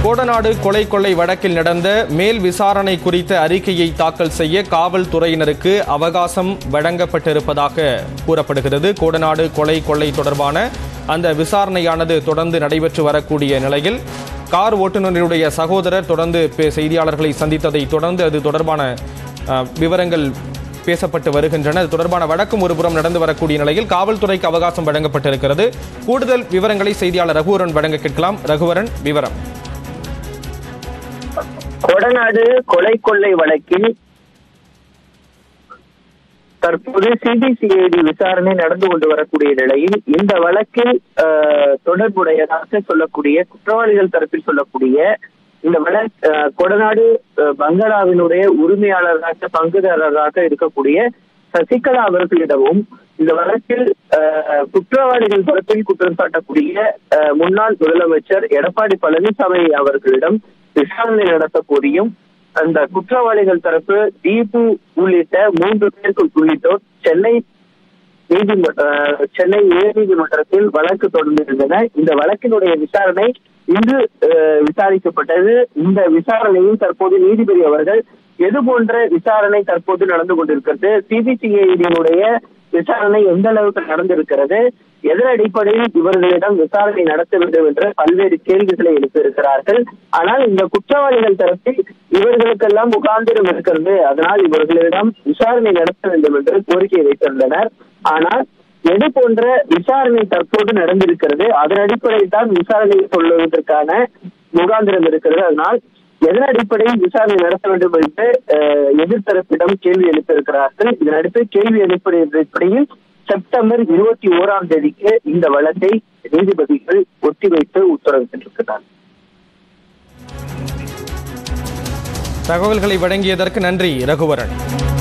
கோடநாடு கொலை கொள்ளை வழக்கில் நடந்த மேல் விசாரணை குறித்த அறிக்கையை தாக்கல் செய்ய காவல்துறையினருக்கு அவகாசம் வழங்கப்பட்டிருப்பதாக கூறப்படுகிறது கோடநாடு கொலை கொள்ளை தொடர்பான அந்த விசாரணையானது தொடர்ந்து நடைபெற்று வரக்கூடிய நிலையில் கார் ஓட்டுநருடைய சகோதரர் தொடர்ந்து பே- செய்தியாளர்களை சந்தித்ததை தொடர்ந்து அது தொடர்பான அஹ், விவரங்கள் பேசப்பட்டு வருகின்றன அது தொடர்பான வழக்கும் ஒருபுறம் நடந்து வரக்கூடிய நிலையில் காவல்துறைக்கு அவகாசம் வழங்கப்பட்டிருக்கிறது கூடுதல் விவரங்களை செய்தியாளர் ரகுவரன் வழங்க கேட்கலாம் ரகுவரன் விவரம் கொடநாடு கொலை கொள்ளை வழக்கில் தற்போது சிபிசிஐடி விசாரணை நடந்து கொண்டு வரக்கூடிய நிலையில் இந்த வழக்கில் அஹ், தொடர்புடையதாக சொல்லக்கூடிய குற்றவாளிகள் தரப்பில் சொல்லக்கூடிய இந்த வழக்கு அஹ், கொடநாடு அஹ், பங்களாவினுடைய உரிமையாளராக பங்குதாரராக இருக்கக்கூடிய சசிகலா அவர்களிடமும் இந்த வழக்கில் அஹ், குற்றவாளிகள் தரப்பில் குற்றம் சாட்டக்கூடிய அஹ், முன்னாள் முதலமைச்சர் எடப்பாடி பழனிசாமி அவர்களிடம் விசாரணை நடத்த கோரியும் அந்த குற்றவாளிகள் தரப்பு தீபு உள்ளிட்ட மூன்று பேருக்கு உள்ளிட்டோர் சென்னை நீதிமன்ற அஹ், சென்னை உயர்நீதிமன்றத்தில் வழக்கு தொடர்ந்திருந்தன இந்த வழக்கினுடைய விசாரணை இன்று அஹ், விசாரிக்கப்பட்டது இந்த விசாரணையில் தற்போது நீதிபதி அவர்கள் எது போன்ற விசாரணை தற்போது நடந்து கொண்டிருக்கிறது சிபிசிஐடியினுடைய விசாரணை எந்த அளவுக்கு நடந்திருக்கிறது எதன் அடிப்படையில் இவர்களிடம் விசாரணை நடத்த வேண்டும் என்ற பல்வேறு கேள்விகளை எழுப்பியிருக்கிறார்கள் ஆனால் இந்த குற்றவாளிகள் தரப்பில் இவர்களுக்கெல்லாம் முகாந்திரம் இருக்கிறது அதனால் இவர்களிடம் விசாரணை நடத்த வேண்டும் என்று கோரிக்கை வைத்திருந்தனர் ஆனால் எது போன்ற விசாரணை தற்போது நடந்திருக்கிறது அதன் அடிப்படையில் தான் விசாரணை சொல்வதற்கான முகாந்திரம் இருக்கிறது அதனால் எதன் அடிப்படையில் விசாரணை நடத்த வேண்டும் என்று அஹ், எதிர்த்தரப்பிடம் கேள்வி எழுப்பியிருக்கிறார்கள் இதனடுத்து கேள்வி எழுப்பிய அடிப்படையில் செப்டம்பர் இருபத்தி ஓராம் தேதிக்கு இந்த வழக்கை நீதிபதிகள் ஒத்திவைத்து உத்தரவிட்டிருக்கிறார் தகவல்களை வழங்கியதற்கு நன்றி ரகுவரன்